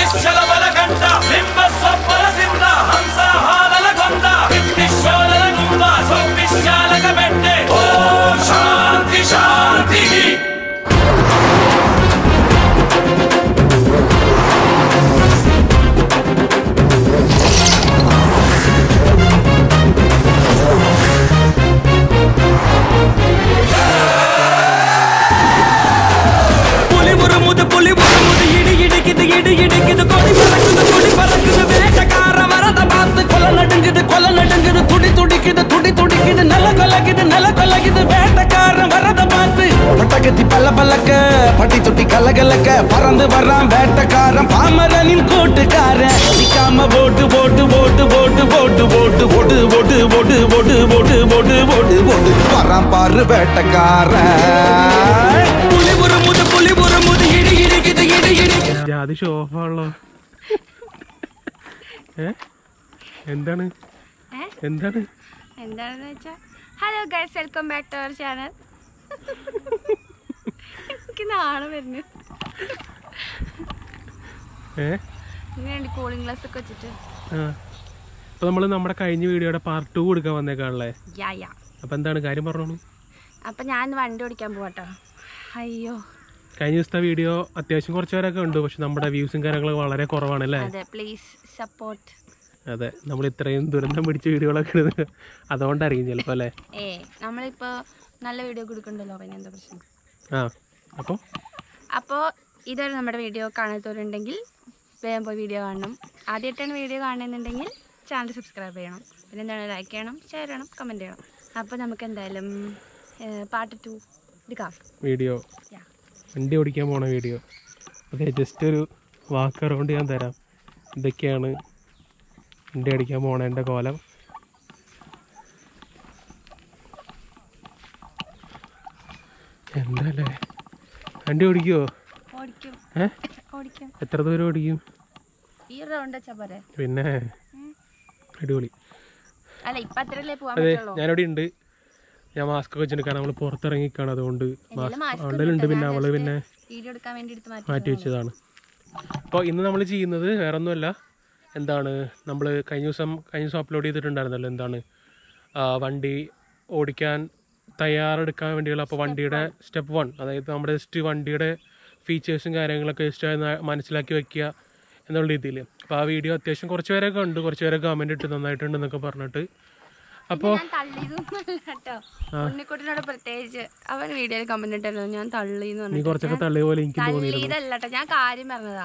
నిశ్చల బలగంట బింబ సొప్పల సింహ హంస హాలల గొంద విష్ణోలల గుంబ సొప్పిశాలక పెట్టే ఓం శాంతి శాంతి പുലി മുറുമുത് പുലി മുറുമുത് ഇടി ഇടിക്കുത് ഇടി ഇടിക്കുത് കൊടി പറക്കുത് കൊടി പറക്കുത് വേട്ടക്കാര വരത പാത്ത് കൊല നടുங்குത് കൊല നടുங்குത് തുടി തുടിക്കുത് തുടി തുടിക്കുത് നില കൊലകുത് നില കൊലകുത് വേട്ടക്കാര വരത പാത്ത് பட்டகத்தி பல்ல பல்லக்க பட்டி தொட்டி கலகலக்க பறந்து வர்றான் வேட்டக்காரன் பாமரனின் கூட்டுக்காரன் நிக்காம போட்டு போட்டு போட்டு போட்டு போட்டு போட்டு போட்டு போட்டு போட்டு போட்டு போட்டு போட்டு போட்டு போட்டு வரான் பாரு வேட்டக்காரன் പുലി മുറുമുത് പുലി മുറുമുത് ഇടി ഇടിക്കുത് ഇടി ഇടിക്കുത് ജാതി ഷോഫാണല്ലോ ഏ എന്താണ് ഏ? എന്താണ് എന്താണെന്ന് വെച്ചാൽ hello guys welcome back to our channel എനിക്ക് നാളെ വരുന്നു ഏ ഇങ്ങനെ കൂളിംഗ് ഗ്ലാസ് ഒക്കെ വെച്ചിട്ട് ആ അപ്പൊ നമ്മൾ നമ്മുടെ കഴിഞ്ഞ വീഡിയോയുടെ പാർട്ട് ടു കൊടുക്കാൻ വന്നേക്കാണല്ലേ യാ യാ അപ്പൊ എന്താണ് കാര്യം പറഞ്ഞോളൂ അപ്പം ഞാൻ ഇന്ന് വണ്ടി ഓടിക്കാൻ പോവാട്ടോ അയ്യോ കഴിഞ്ഞ ദിവസത്തെ വീഡിയോ അത്യാവശ്യം കുറച്ച് പേരൊക്കെ ഉണ്ട് പക്ഷെ നമ്മുടെ വ്യൂസും കാര്യങ്ങളൊക്കെ വളരെ കുറവാണ് അല്ലേ അതെ പ്ലീസ് സപ്പോർട്ട് അതെ നമ്മൾ ഇത്രയും ദുരന്തം പിടിച്ച വീഡിയോകളൊക്കെ ഇടുന്നത് അതുകൊണ്ടായിരിക്കും ചിലപ്പോൾ അല്ലേ ഏ നമ്മളിപ്പോൾ നല്ല വീഡിയോ കൊടുക്കണ്ടല്ലോ പിന്നെ എന്താ പ്രശ്നം ആ അപ്പോൾ അപ്പോൾ ഇതൊരു നമ്മുടെ വീഡിയോ കാണാത്തവരുണ്ടെങ്കിൽ വേഗം പോയി വീഡിയോ കാണണം ആദ്യമായിട്ടാണ് വീഡിയോ കാണുന്നുണ്ടെങ്കിൽ ചാനൽ സബ്സ്ക്രൈബ് ചെയ്യണം പിന്നെ എന്താണ് ലൈക്ക് ചെയ്യണം ഷെയർ ചെയ്യണം കമൻറ്റ് ചെയ്യണം അപ്പോൾ നമുക്ക് എന്തായാലും പാർട്ട് ടു എടുക്കാം വീഡിയോ Yeah. വണ്ടി ഓടിക്കാൻ പോണ വീഡിയോ അതെ ജസ്റ്റ് ഒരു വാക്ക് അറൗണ്ട് ഞാൻ തരാം ഇതൊക്കെയാണ് വണ്ടി അടിക്കാൻ പോണേൻ്റെ കോലം എന്താല്ലേ വണ്ടി ഓടിക്കുവോ ഓടിക്കും ഏ ഓടിക്കും എത്ര ദൂരം ഓടിക്കും ഈ റൗണ്ട് വെച്ചാൽ പോരെ പിന്നെ അടിപൊളി അല്ല ഇപ്പം അത്രയല്ലേ പോകാൻ അതെ പറ്റുള്ളൂ ഞാനിവിടെ ഉണ്ട് ഞാൻ മാസ്ക് ഒക്കെ വെച്ചിട്ട് നമ്മൾ പുറത്തിറങ്ങിക്കാണ് അതുകൊണ്ട് എന്തെങ്കിലും മാസ്ക് mask അവളുണ്ട് പിന്നെ ഞാൻ അവള് just പിന്നെ വീഡിയോ എടുക്കാൻ വേണ്ടി എടുത്ത് മാറ്റി മാറ്റി വെച്ചതാണ് അപ്പോൾ ഇന്ന് നമ്മൾ ചെയ്യുന്നത് വേറെ ഒന്നുമല്ല എന്താണ് നമ്മൾ കഴിഞ്ഞ ദിവസം കഴിഞ്ഞ ദിവസം അപ്ലോഡ് ചെയ്തിട്ടുണ്ടായിരുന്നല്ലോ എന്താണ് ആ, വണ്ടി ഓടിക്കാൻ തയ്യാറെടുക്കാൻ വേണ്ടിയുള്ള അപ്പോൾ വണ്ടിയുടെ സ്റ്റെപ്പ് വൺ അതായത് നമ്മുടെ ജസ്റ്റ് വണ്ടിയുടെ ഫീച്ചേഴ്സും കാര്യങ്ങളൊക്കെ ജസ്റ്റ് മനസ്സിലാക്കി വെക്കുക എന്നുള്ള രീതിയിൽ അപ്പോൾ ആ വീഡിയോ അത്യാവശ്യം കുറച്ച് പേരൊക്കെ ഉണ്ട് കുറച്ച് പേരൊക്കെ കമൻറ്റ് ഇട്ട് നന്നായിട്ടുണ്ട് എന്നൊക്കെ പറഞ്ഞിട്ട് അപ്പോൾ ഞാൻ തള്ളിയതൊന്നുമല്ല കേട്ടോ ഉണ്ണിക്കുട്ടനോട് പ്രത്യേകിച്ച് അവൻ വീഡിയോയിൽ കമന്റ് ഇട്ടല്ലോ ഞാൻ തള്ളിന്ന് നീ പറഞ്ഞു കുറച്ചൊക്കെ തള്ളിയ പോലെ എനിക്ക് തോന്നി തള്ളിയതല്ല കേട്ടോ ഞാൻ കാര്യം പറഞ്ഞതാ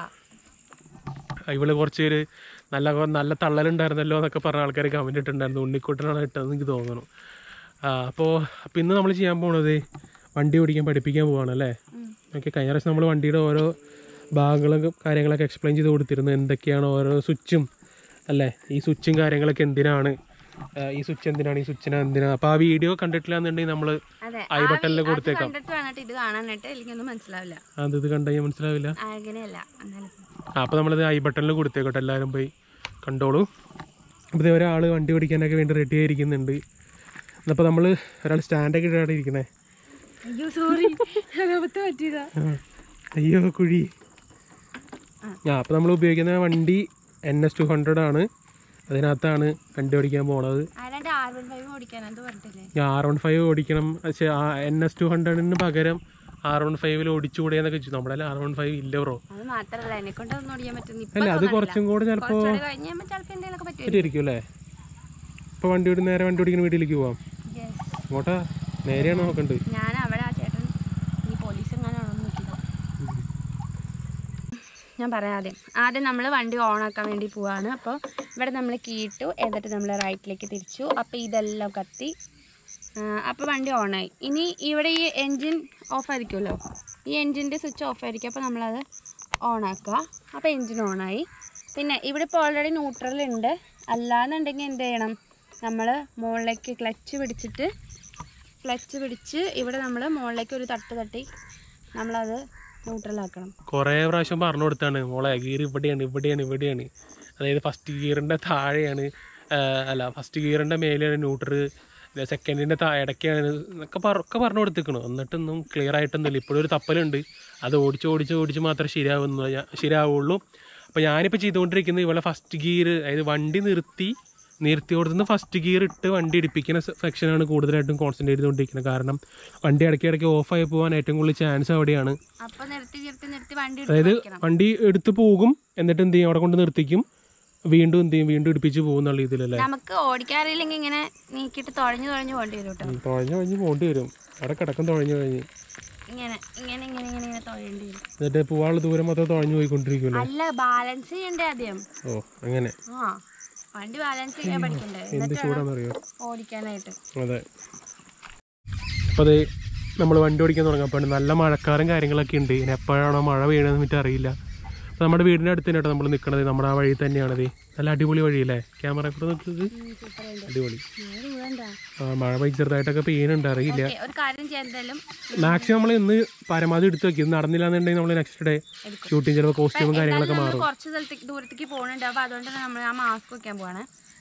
ഇവള് കുറച്ച് പേര് നല്ല നല്ല തള്ളലുണ്ടായിരുന്നല്ലോ എന്നൊക്കെ പറഞ്ഞ ആൾക്കാർ കമൻറ്റ് ഇട്ടുണ്ടായിരുന്നു ഉണ്ണിക്കുട്ടനാണ് ഇട്ടതെന്ന് എനിക്ക് തോന്നുന്നു ആ അപ്പോൾ അപ്പോൾ ഇന്ന് നമ്മൾ ചെയ്യാൻ പോണത് വണ്ടി ഓടിക്കാൻ പഠിപ്പിക്കാൻ പോവാണ് അല്ലേ ഓക്കെ കഴിഞ്ഞ പ്രാവശ്യം നമ്മൾ വണ്ടിയുടെ ഓരോ ഭാഗങ്ങളും കാര്യങ്ങളൊക്കെ എക്സ്പ്ലെയിൻ ചെയ്ത് കൊടുത്തിരുന്നു എന്തൊക്കെയാണ് ഓരോ സ്വിച്ചും അല്ലേ ഈ സ്വിച്ചും കാര്യങ്ങളൊക്കെ എന്തിനാണ് ആ, ഈ സ്വിച്ച് എന്തിനാണ് ഈ സ്വിച്ചിന് എന്തിനാണ് അപ്പോൾ ആ വീഡിയോ കണ്ടിട്ടില്ല എന്നുണ്ടെങ്കിൽ നമ്മൾ അതെ ഐ ബട്ടണിൽ അത് കൊടുത്തേക്കാം കണ്ടിട്ട് വേണ്ടിട്ട് ഇത് കാണാനായിട്ട് എനിക്കൊന്നും മനസ്സിലാവില്ല അത് ഇത് കണ്ടു കഴിഞ്ഞാൽ മനസ്സിലാവില്ല അങ്ങനെയല്ല എന്നാലും ആ അപ്പോൾ നമ്മളിത് ഐ ബട്ടണിൽ കൊടുത്തേക്കോട്ടെ എല്ലാവരും പോയി കണ്ടോളൂ അപ്പോൾ ഇതേ ഒരാൾ വണ്ടി ഓടിക്കാനൊക്കെ വേണ്ടി റെഡി ആയിരിക്കുന്നുണ്ട് എന്നപ്പോൾ നമ്മൾ ഒരാൾ സ്റ്റാൻഡൊക്കെ ഇട്ടാണ് ഇരിക്കണേ അയ്യോ സോറി അബദ്ധം പറ്റിയതാ ആ, അയ്യോ കുഴി ആ അപ്പോൾ നമ്മൾ ഉപയോഗിക്കുന്ന വണ്ടി എൻ എസ് ടു ഹൺഡ്രഡ് ആണ് അതിനകത്താണ് വണ്ടി ഓടിക്കാൻ പോണത് ആരാണ്ട് ആർ വൺ ഫൈവ് ഓടിക്കാൻ എന്ത് പറഞ്ഞിട്ടില്ലേ ഞാൻ ആർ വൺ ഫൈവ് ഓടിക്കണം പക്ഷേ എൻ എസ് ടു ഹൺഡ്രഡിന് പകരം ആർ വൺ ഫൈവിൽ ഓടിച്ചുകൂടെ എന്നൊക്കെ ചോദിച്ചു നമ്മുടെ ആർ വൺ ഫൈവ് ഇല്ല ബ്രോ അത് മാത്രല്ല എന്നെ കൊണ്ട് ഒന്നും ഓടിക്കാൻ പറ്റുന്നു ഇപ്പൊ അല്ല അത് തോന്നണില്ല. കുറച്ചും കൂടെ ചിലപ്പോൾ കുറച്ചുകൂടെ കഴിഞ്ഞ് കഴിയുമ്പോ ചിലപ്പോ എന്തെങ്കിലുമൊക്കെ പറ്റും പറ്റുമായിരിക്കും അല്ലേ ഇപ്പോൾ വണ്ടി ഓടി നേരെ വണ്ടി ഓടിക്കുന്ന വീട്ടിലേക്ക് പോവാം ഇങ്ങോട്ടാ നേരെയാണ് നോക്കണ്ട് ഞാൻ അവിടെ ആ ചേട്ടൻ ഈ പോലീസ് എങ്ങനെയാണെന്ന് നോക്കിയതാ ഞാൻ പറയാം ആദ്യം ആദ്യം നമ്മൾ വണ്ടി ഓൺ ആക്കാൻ വേണ്ടി പോവാണ് അപ്പോൾ ഇവിടെ നമ്മൾ കീയിട്ടു എന്നിട്ട് നമ്മൾ റൈറ്റിലേക്ക് തിരിച്ചു അപ്പോൾ ഇതെല്ലാം കത്തി അപ്പോൾ വണ്ടി ഓണായി ഇനി ഇവിടെ ഈ എൻജിൻ ഓഫ് ആയിരിക്കുമല്ലോ ഈ എൻജിൻ്റെ സ്വിച്ച് ഓഫ് ആയിരിക്കും അപ്പോൾ നമ്മളത് ഓണാക്കുക അപ്പോൾ എൻജിൻ ഓണായി പിന്നെ ഇവിടെ ഇപ്പോൾ ഓൾറെഡി ന്യൂട്രൽ ഉണ്ട് അല്ലാന്നുണ്ടെങ്കിൽ എന്ത് ചെയ്യണം നമ്മൾ മുകളിലേക്ക് ക്ലച്ച് പിടിച്ചിട്ട് ക്ലച്ച് പിടിച്ച് ഇവിടെ നമ്മൾ മുകളിലേക്ക് ഒരു തട്ട് തട്ടി നമ്മളത് ന്യൂട്രലാക്കണം കുറേ പ്രാവശ്യം പറഞ്ഞു കൊടുത്താണ് മോളെ ഗിയർ ഇവിടെയാണ് ഇവിടെയാണ് ഇവിടെയാണ് അതായത് ഫസ്റ്റ് ഗിയറിൻ്റെ താഴെയാണ് ആ, അല്ല ഫസ്റ്റ് ഗിയറിൻ്റെ മേലെയാണ് ന്യൂട്രൽ സെക്കൻഡിൻ്റെ താ ഇടയ്ക്കാണ് എന്നൊക്കെ പറ ഒക്കെ പറഞ്ഞു കൊടുത്തേക്കണു എന്നിട്ടൊന്നും ക്ലിയർ ആയിട്ടൊന്നുമില്ല ഇപ്പോഴും ഒരു തപ്പലുണ്ട് അത് ഓടിച്ച് ഓടിച്ച് ഓടിച്ച് മാത്രമേ ശരിയാവുന്നു ശരിയാവുള്ളൂ അപ്പോൾ ഞാനിപ്പോൾ ചെയ്തുകൊണ്ടിരിക്കുന്നത് ഇവളെ ഫസ്റ്റ് ഗിയർ അതായത് വണ്ടി നിർത്തി നിർത്തി കൊടുത്തുനിന്ന് ഫസ്റ്റ് ഗിയർ ഇട്ട് വണ്ടി ഇടിപ്പിക്കുന്ന സെക്ഷനാണ് കൂടുതലായിട്ടും കോൺസെൻട്രേറ്റ് ചെയ്തുകൊണ്ടിരിക്കുന്നത് കാരണം വണ്ടി ഇടയ്ക്ക് ഇടയ്ക്ക് ഓഫായി പോകാൻ ഏറ്റവും കൂടുതൽ ചാൻസ് അവിടെയാണ് അപ്പൊ നിർത്തി നിർത്തി നിർത്തി വണ്ടി അതായത് എടുത്ത് വെക്കണം വണ്ടി എടുത്ത് പോകും എന്നിട്ട് എന്ത് ചെയ്യും അവിടെ കൊണ്ട് നിർത്തിക്കും വീണ്ടും എന്ത് ചെയ്യും വീണ്ടും ഇടിപ്പിച്ച് പോകുന്നുള്ള രീതിയിലല്ലേ നമുക്ക് ഓടിക്കാറില്ലെങ്കിൽ ഇങ്ങനെ നീക്കിയിട്ട് തുഴഞ്ഞു തുഴഞ്ഞു പോകേണ്ടി വരും കേട്ടോ തുഴഞ്ഞു കഴിഞ്ഞ് പോകേണ്ടി വരും അവിടെ കിടക്കും തുഴഞ്ഞു കഴിഞ്ഞ് ഇങ്ങനെ ഇങ്ങനെ ഇങ്ങനെ ഇങ്ങനെ ഇങ്ങനെ തുഴയേണ്ടി വരും എന്നിട്ട് പോകാനുള്ള ദൂരം മാത്രം തുഴഞ്ഞു പോയിക്കൊണ്ടിരിക്കുമല്ലോ അല്ല ബാലൻസ് ചെയ്യണ്ടേ ആദ്യം ഓ അങ്ങനെ ആ വണ്ടി ബാലൻസ് ചെയ്യാൻ പഠിക്കണ്ടേ എന്ത് എന്നിട്ട് വേണം ചൂടാണെന്നറിയോ ഓടിക്കാനായിട്ട് അതെ അപ്പോൾ അത് നമ്മൾ വണ്ടി ഓടിക്കാൻ തുടങ്ങാൻ നല്ല മഴക്കാറും കാര്യങ്ങളൊക്കെ ഉണ്ട് ഇനി എപ്പോഴാണോ മഴ പെയ്യണമെന്ന് എന്നിട്ട് അറിയില്ല അപ്പോൾ നമ്മുടെ വീടിൻ്റെ അടുത്ത് തന്നെയാട്ടോ നമ്മൾ നിൽക്കണത് നമ്മുടെ ആ വഴി തന്നെയാണത് നല്ല അടിപൊളി വഴിയല്ലേ ക്യാമറ കൂടെ നിൽക്കുന്നത് അടിപൊളി മഴ വീഴണ്ട ആ മഴ പെയ്ത് ചെറുതായിട്ടൊക്കെ പെയ്യുന്നുണ്ട് അറിയില്ല ഓക്കേ, ഒരു കാര്യം ചെയ്യാൻ എന്തായാലും മാക്സിമം നമ്മൾ ഇന്ന് പരമാവധി എടുത്ത് വെക്കും ഇത് നടന്നില്ല എന്നുണ്ടെങ്കിൽ നമ്മൾ നെക്സ്റ്റ് ഡേ ഷൂട്ടിങ് ചിലപ്പോൾ കോസ്റ്റ്യൂമും കാര്യങ്ങളൊക്കെ നമ്മൾ മാറും കുറച്ച് സ്ഥലത്തേക്ക് ദൂരത്തേക്ക് പോകുന്നുണ്ട് അപ്പൊ അതുകൊണ്ട് തന്നെ നമ്മൾ ആ മാസ്ക് വെക്കാൻ പോവാണ്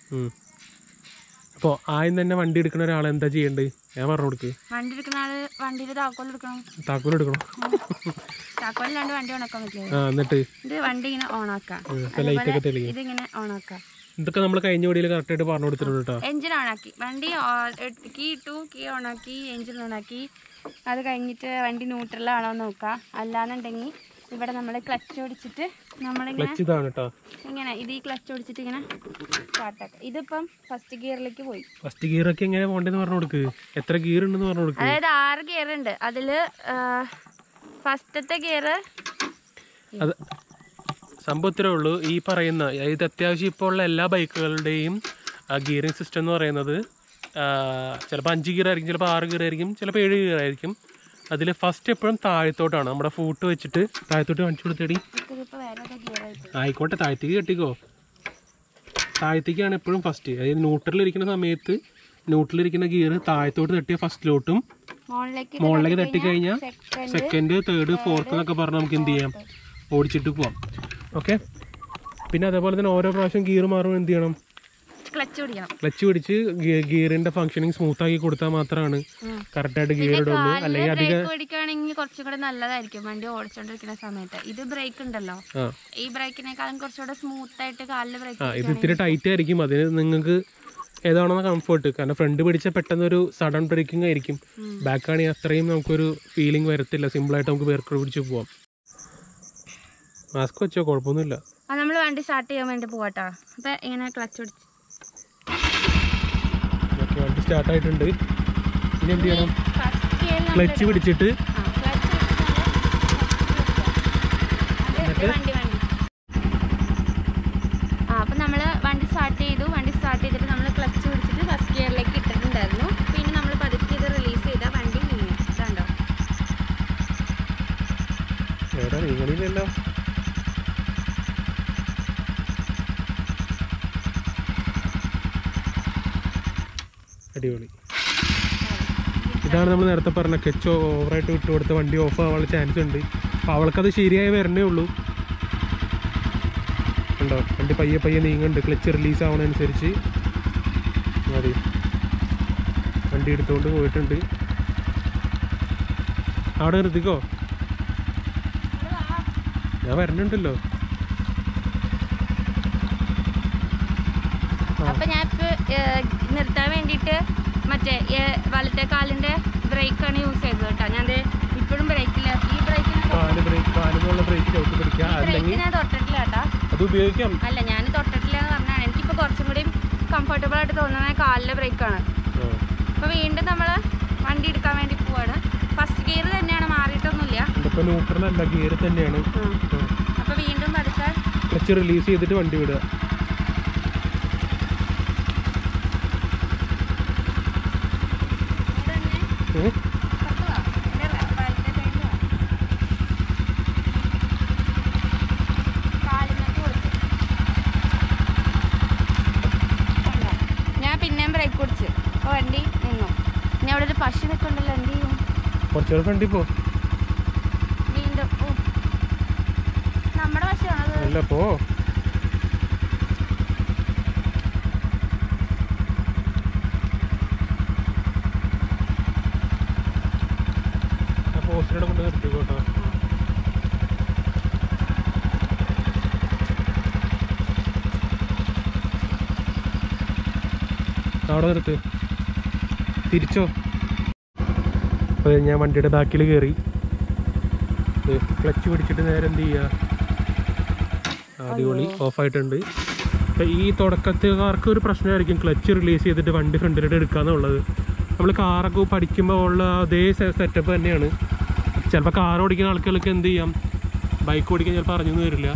അപ്പോൾ ആദ്യം തന്നെ വണ്ടി എടുക്കുന്ന ഒരാൾ എന്താ ചെയ്യേണ്ടത് ഞാൻ പറഞ്ഞു കൊടുക്ക് വണ്ടി എടുക്കുന്ന ആള് വണ്ടിയിൽ താക്കോൽ എടുക്കണം താക്കോൽ എടുക്കണം താക്കോലില്ലാണ്ട് വണ്ടി ഓണാക്കാൻ പറ്റില്ല ആ എന്നിട്ട് ഇത് വണ്ടി ഇങ്ങനെ ഓണാക്കാം ഇപ്പം ലൈറ്റൊക്കെ തെളിയും ഇതിങ്ങനെ ഓണാക്കാം ഇതൊക്കെ നമ്മൾ കഴിഞ്ഞ വീഡിയോയിൽ കറക്റ്റായിട്ട് പറഞ്ഞു കൊടുത്തിട്ടുണ്ട് കേട്ടോ എഞ്ചിൻ ഓണാക്കി വണ്ടി കീ ഇട്ടു കീ ഓണാക്കി എഞ്ചിൻ ഓണാക്കി അത് കഴിഞ്ഞിട്ട് വണ്ടി ന്യൂട്രലാണോ നോക്കാം അല്ലാന്നുണ്ടെങ്കിൽ ഇവിടെ നമ്മൾ ക്ലച്ച് ഓടിച്ചിട്ട് നമ്മളിങ്ങനെ ക്ലച്ച് ഇതാണ് കേട്ടോ ഇങ്ങനെ ഇത് ഈ ക്ലച്ച് ഓടിച്ചിട്ട് ഇങ്ങനെ സ്റ്റാർട്ടാക്കാം ഇതിപ്പം ഫസ്റ്റ് ഗിയറിലേക്ക് പോയി ഫസ്റ്റ് ഗിയർ ഒക്കെ എങ്ങനെ പോകണ്ടെന്ന് പറഞ്ഞു കൊടുക്ക് എത്ര ഗിയർ ഉണ്ടെന്ന് പറഞ്ഞു കൊടുക്ക് അതായത് ആറ് ഗിയർ ഉണ്ട് അതില് ഫസ്റ്റത്തെ ഗിയർ അത് സംഭവം ഇത്രേ ഉള്ളൂ ഈ പറയുന്ന ഇത് അത്യാവശ്യം ഇപ്പോൾ ഉള്ള എല്ലാ ബൈക്കുകളുടെയും ഗിയറിംഗ് സിസ്റ്റം എന്ന് പറയുന്നത് ചിലപ്പോൾ അഞ്ച് ഗിയർ ആയിരിക്കും ചിലപ്പോൾ ആറ് ഗിയർ ആയിരിക്കും ചിലപ്പോൾ ഏഴ് ഗിയർ ആയിരിക്കും അതിൽ ഫസ്റ്റ് എപ്പോഴും താഴത്തോട്ടാണ് നമ്മുടെ ഫൂട്ട് വെച്ചിട്ട് താഴത്തോട്ട് കാണിച്ചു കൊടുത്തേടി ഇതിപ്പോ വേറെ ഗിയർ ആയിട്ട് ആയിക്കോട്ടെ താഴത്തേക്ക് കെട്ടിക്കോ താഴത്തേക്കാണ് എപ്പോഴും ഫസ്റ്റ് അതായത് ന്യൂട്രലിരിക്കുന്ന സമയത്ത് ന്യൂട്രലിരിക്കുന്ന ഗിയർ താഴത്തോട്ട് തട്ടിയ ഫസ്റ്റിലോട്ടും മുകളിലേക്ക് മുകളിലേക്ക് തട്ടിക്കഴിഞ്ഞാൽ സെക്കൻഡ് സെക്കൻഡ് തേർഡ് ഫോർത്ത് എന്നൊക്കെ പറഞ്ഞ് നമുക്ക് എന്ത് ചെയ്യാം ഓടിച്ചിട്ട് പോവാം ഓക്കെ പിന്നെ അതേപോലെ തന്നെ ഓരോ പ്രാവശ്യം ഗിയർ മാറുമ്പോൾ എന്ത് ചെയ്യണം ക്ലച്ച് പിടിക്കണം ക്ലച്ച് പിടിച്ച് ഗിയറിന്റെ ഫംഗ്ഷനിങ് സ്മൂത്ത് ആക്കി കൊടുത്താൽ മാത്രമാണ് കറക്റ്റായിട്ട് ഗിയർ ഇടുള്ളൂ അല്ലെങ്കിൽ അധികം ബ്രേക്ക് പിടിക്കുകയാണെങ്കിൽ കുറച്ചും കൂടെ നല്ലതായിരിക്കും വണ്ടി ഓടിച്ചോണ്ടിരിക്കുന്ന സമയത്ത് ഇത് ബ്രേക്ക് ഉണ്ടല്ലോ ആ ഈ ബ്രേക്കിനേക്കാളും കുറച്ചുകൂടെ സ്മൂത്ത് ആയിട്ട് കാലില് ബ്രേക്ക് ആ ഇത് ഇത്തിരി ടൈറ്റ് ആയിരിക്കും അതിന് നിങ്ങൾക്ക് ഏതാണോ കംഫർട്ട് കാരണം ഫ്രണ്ട് പിടിച്ച പെട്ടെന്ന് ഒരു സഡൻ ബ്രേക്കിംഗ് ആയിരിക്കും ബാക്ക് ആണെങ്കിൽ അത്രയും നമുക്കൊരു ഫീലിംഗ് വരത്തില്ല സിമ്പിളായിട്ട് നമുക്ക് വേർക്കൂടെ പിടിച്ച് പോവാം മാസ്ക് വെച്ചോ കുഴപ്പമൊന്നുമില്ല ആ നമ്മൾ വണ്ടി സ്റ്റാർട്ട് ചെയ്യാൻ വേണ്ടി പോവാട്ടോ അപ്പൊ ഇങ്ങനെ ക്ലച്ച് പിടിച്ച് ഓക്കെ വണ്ടി സ്റ്റാർട്ട് ആയിട്ടുണ്ട് ഇനി എന്ത് ചെയ്യണം ഫസ്റ്റ് ഗിയർ ക്ലച്ച് പിടിച്ചിട്ട് വണ്ടി വണ്ടി ആ അപ്പം നമ്മൾ വണ്ടി സ്റ്റാർട്ട് ചെയ്തു വണ്ടി സ്റ്റാർട്ട് ചെയ്തിട്ട് നമ്മൾ ക്ലച്ച് പിടിച്ചിട്ട് ഫസ്റ്റ് ഗിയറിലേക്ക് ഇട്ടിട്ടുണ്ടായിരുന്നു പിന്നെ നമ്മൾ പതുക്കെ ഇത് റിലീസ് ചെയ്താൽ വണ്ടി നീങ്ങും ഇതുണ്ടോ എവിടെ നീങ്ങണില്ലല്ലോ അടിപൊളി ഇതാണ് നമ്മൾ നേരത്തെ പറഞ്ഞ കെച്ച് ഓവറായിട്ട് വിട്ട് കൊടുത്ത വണ്ടി ഓഫ് ആവാനുള്ള ചാൻസ് ഉണ്ട് അപ്പോൾ അവൾക്കത് ശരിയായി വരണേ ഉള്ളൂ ഉണ്ടോ വണ്ടി പയ്യെ പയ്യെ നീങ്ങുന്നുണ്ട് ക്ലച്ച് റിലീസ് ആവണതനുസരിച്ച് മതി വണ്ടി എടുത്തുകൊണ്ട് പോയിട്ടുണ്ട് അവിടെ നിർത്തിക്കോ ഞാൻ വരണുണ്ടല്ലോ അപ്പം ഞാൻ ഇപ്പോൾ നിർത്താൻ വേണ്ടിയിട്ട് മറ്റേ ഏ, വലത്തെ കാലിൻ്റെ ബ്രേക്കാണ് യൂസ് ചെയ്തത് കേട്ടോ ഞാൻ ദേ ഇപ്പോഴും ബ്രേക്കില്ല ഈ ബ്രേക്കിന് കാല് ബ്രേക്ക് കാലിനുള്ള ബ്രേക്ക് ചവിട്ടി പിടിക്കുക ബ്രേക്ക് അല്ലെങ്കിൽ ഞാൻ തൊട്ടിട്ടില്ല കേട്ടോ അത് ഉപയോഗിക്കാം അല്ല ഞാൻ തൊട്ടിട്ടില്ല എന്ന് പറഞ്ഞാൽ എനിക്കിപ്പോൾ കുറച്ചും കൂടി കംഫർട്ടബിൾ ആയിട്ട് തോന്നുന്നത് കാലിലെ ബ്രേക്കാണ് ആ. അപ്പോൾ വീണ്ടും നമ്മൾ വണ്ടി എടുക്കാൻ വേണ്ടി പോവാണ് ഫസ്റ്റ് ഗിയർ തന്നെയാണ് മാറിയിട്ടൊന്നുമില്ല ഇതിപ്പോ ന്യൂട്രൽ അല്ല ഗിയർ തന്നെയാണ് അപ്പോൾ വീണ്ടും പതുക്കെ ക്ലച്ച് റിലീസ് ചെയ്തിട്ട് വണ്ടി വിടുക ഇവിടെ തന്നെ ഏ? പുറത്ത് വാ. എൻ്റെ വ- വലത്തെ side വാ. കാലിന്മേൽ കൊടുത്തു. കണ്ടോ? ഞാൻ പിന്നെയും ബ്രേക്ക് പിടിച്ച് അപ്പോൾ വണ്ടി നിന്നു ഇനി അവിടെ ഒരു പശു നിൽക്കണ്ടല്ലോ എന്ത് ചെയ്യും കുറച്ചുകൂടെ ഫ്രണ്ടിൽ പോ വീണ്ടും ഓ. നമ്മുടെ പശുവാണത് അല്ല പോ പോസ്റ്റിലൂടെ കൊണ്ട് നിർത്തിക്കോട്ടോ അവിടെ നിർത്ത് തിരിച്ചോ അപ്പോൾ ഞാൻ വണ്ടിയുടെ ബാക്കിൽ കയറി ക്ലച്ച് പിടിച്ചിട്ട് നേരെ എന്ത് ചെയ്യുക അടിപൊളി ഓഫായിട്ടുണ്ട് അപ്പം ഈ തുടക്കത്തുകാർക്ക് ഒരു പ്രശ്നമായിരിക്കും ക്ലച്ച് റിലീസ് ചെയ്തിട്ട് വണ്ടി ഫ്രണ്ടിലോട്ട് എടുക്കാന്നുള്ളത് നമ്മൾ കാറൊക്കെ പഠിക്കുമ്പോൾ ഉള്ള അതേ സെറ്റപ്പ് തന്നെയാണ് ചിലപ്പോൾ കാർ ഓടിക്കുന്ന ആൾക്കാർക്ക് എന്ത് ചെയ്യാം ബൈക്ക് ഓടിക്കാൻ ചിലപ്പോൾ അറിഞ്ഞൊന്നും വരില്ല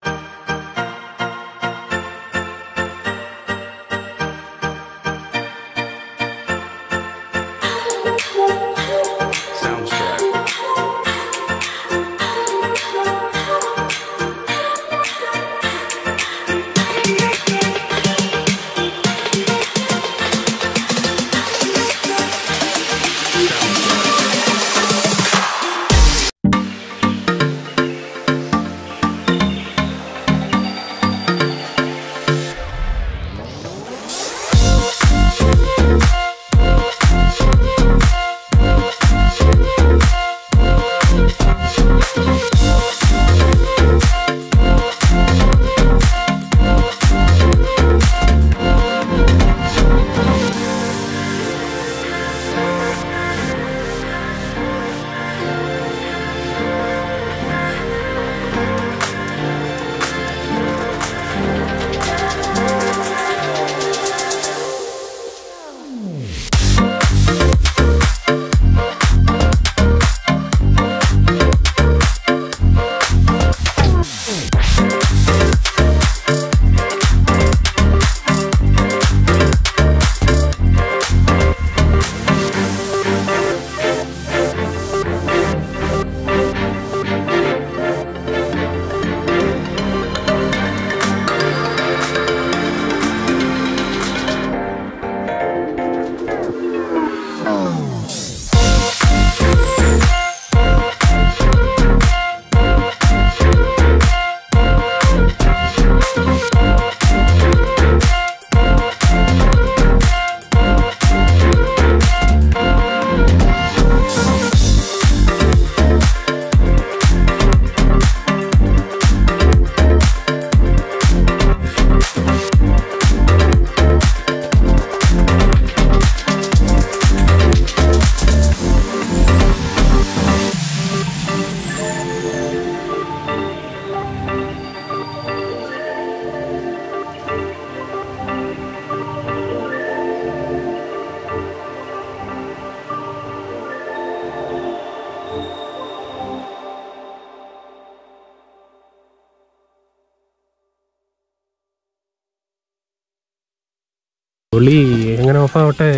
പുള്ളി എങ്ങനെ ഓഫാവട്ടെ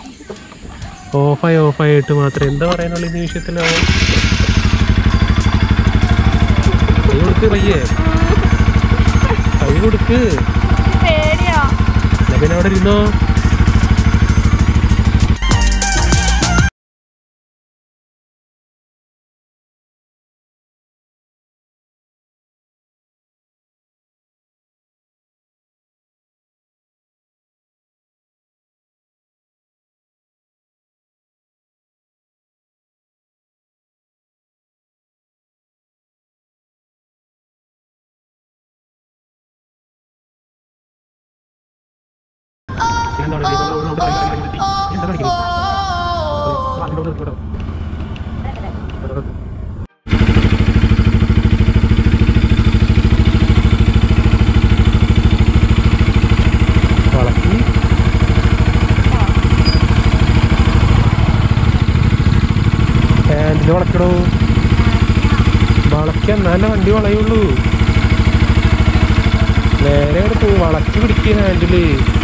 ഓഫായി ഓഫായിട്ട് മാത്രം എന്താ പറയാനുള്ള ഈ നിമിഷത്തിലാവും കൈ കൊടുക്ക് പയ്യേ കൈ കൊടുക്ക് പേടിയോ എന്നാ പിന്നെ അവിടെ ഇരുന്നോ എന്താ വളക്കി ഹാൻഡിൽ വളക്കടോ വളയ്ക്കാൻ നല്ല വണ്ടി വളയുള്ളൂ നേരെ എടുത്ത് വളക്കി പിടിക്കുക ഹാൻഡില്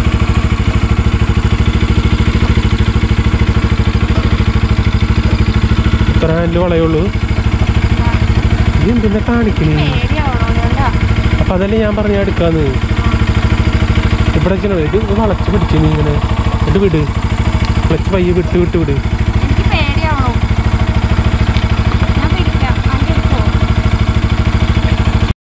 ഇത്ര ഹാൻഡിൽ വളയുള്ളൂ ഇത് എന്തിനാ കാണിക്കണേ പേടിയാവണോണ്ടാ അപ്പൊ അതല്ലേ ഞാൻ പറഞ്ഞ എടുക്കാന്ന് ഇവിടെ വെച്ചാൽ ഇത് ഇത് വളച്ച് പിടിച്ചു നീ ഇങ്ങനെ എന്നിട്ട് വിട് ക്ലച്ച് പയ്യെ വിട്ട് വിട്ട് വിട്